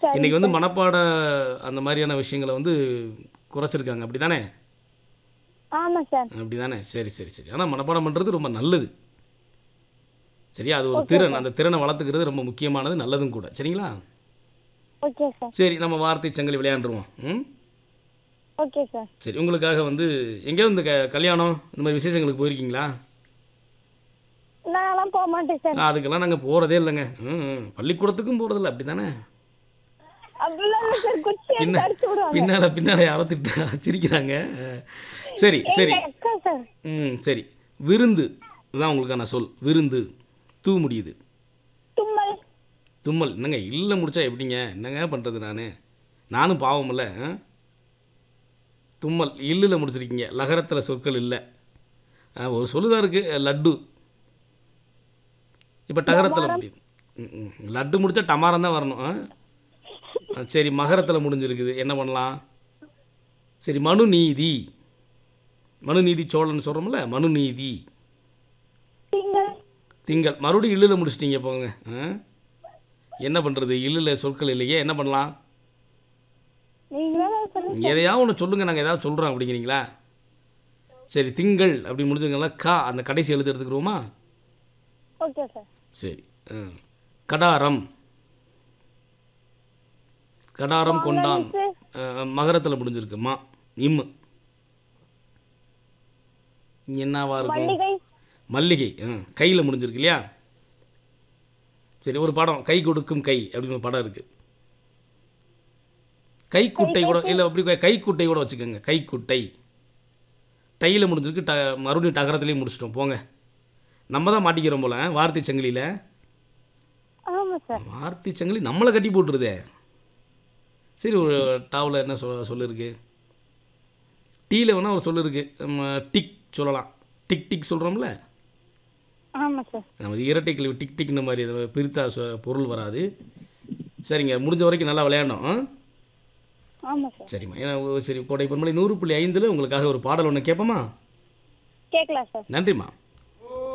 சரி இன்றைக்கி வந்து மனப்பாட அந்த மாதிரியான விஷயங்களை வந்து குறைச்சிருக்காங்க அப்படி தானே ஆமாம் சார் அப்படி தானே சரி சரி சரி ஆனால் மனப்பாடம் பண்ணுறது ரொம்ப நல்லது சரியா அது ஒரு திறன் அந்த திறனை வளர்த்துக்கிறது ரொம்ப முக்கியமானது நல்லதும் கூட சரிங்களா ஓகே சார் சரி நம்ம வார்த்தை சங்கிலி விளையாண்டுருவோம் ம் ஓகே சார் சரி உங்களுக்காக வந்து எங்கேயாவது இந்த க கல்யாணம் இந்த மாதிரி விசேஷங்களுக்கு போயிருக்கீங்களா நான்லாம் போக மாட்டேன் சார் அதுக்கெல்லாம் நாங்கள் போகிறதே இல்லைங்க ம் ம். பள்ளிக்கூடத்துக்கும் போகிறதில்ல அப்படி தானே அப்படிலாம் இல்லை சார் குச்சி பின்ன எடுத்து அடிச்சு விடுவாங்க பின்னால் பின்னால் யாரோ திட்டா சிரிக்கிறாங்க சரி சரி எங்க அக்கா சார் ம் சரி விருந்து இதுதான் உங்களுக்கான சொல் விருந்து தூ முடியுது தும்மல் தும்மல் என்னங்க இல்லை முடிச்சா எப்படிங்க என்னங்க பண்ணுறது நான் நானும் பாவமில்ல ஆ? தும்மல் இல்லில் முடிச்சிருக்கீங்க லகரத்தில் சொற்கள் இல்லை ஆ, ஒரு சொல்லுதான் இருக்குது லட்டு இப்போ டகரத்தில் முடியுது ம், ம். லட்டு முடிச்சா டமாரம் தான் வரணும் ஆ? ஆ, சரி மகரத்தில் முடிஞ்சிருக்குது என்ன பண்ணலாம் சரி மனுநீதி மனுநீதி சோழன் சொல்கிறோம்ல மனுநீதி திங்கள் திங்கள் மறுபடியும் இல்லில் முடிச்சிட்டீங்க போங்க ஆ? என்ன பண்ணுறது இல்லில் சொற்கள் இல்லையே என்ன பண்ணலாம் நீங்களே சொல்லுங்க எதையாவது ஒன்று சொல்லுங்கள் நாங்கள் ஏதாவது சொல்கிறோம் அப்படிங்கிறீங்களா சரி திங்கள் அப்படி முடிஞ்சுங்களா கா அந்த கடைசி எழுத்து எடுத்துக்கிறோமா ஓகே சார் சரி ஆ. கடாரம் கடாரம் கொண்டான் மகரத்தில் முடிஞ்சிருக்கு மா இம்மு என்னவா இருக்கும் மல்லிகை மல்லிகை கையில் முடிஞ்சிருக்கு இல்லையா சரி ஒரு படம் கை கொடுக்கும் கை அப்படின்னு ஒரு படம் இருக்குது கைக்குட்டை கூட இல்லை அப்படி கை- கைக்குட்டை கூட வச்சுக்கோங்க கைக்குட்டை டையில் முடிஞ்சிருக்கு ட மறுபடியும் டகரத்துலேயும் முடிச்சிட்டோம் போங்க நம்ம தான் மாட்டிக்கிறோம் போல வார்த்தை சங்கிலியில் ஆமாம் சார் வார்த்தை சங்கிலி நம்மளை கட்டி போட்டுருதே சரி ஒரு டாவில் என்ன சொல் சொல்லிருக்கு டீயில் வேணால் ஒரு சொல்லு இருக்குது நம்ம டிக் சொல்லலாம் டிக் டிக் சொல்கிறோம்ல ஆமாம் சார் நம்ம இரட்டை கிளவி டிக் டிக் இந்த மாதிரி இது பிரித்தா சொ- பொருள் வராது சரிங்க முடிஞ்ச வரைக்கும் நல்லா விளையாடணும் ஆ? ஆமாம் சார் சரிம்மா ஏன்னா ஓ, சரி கோடை பொன்மலை நூறு புள்ளி ஐந்தில் உங்களுக்காக ஒரு பாடல் ஒன்று கேட்போமா கேட்கலாம் சார் நன்றிம்மா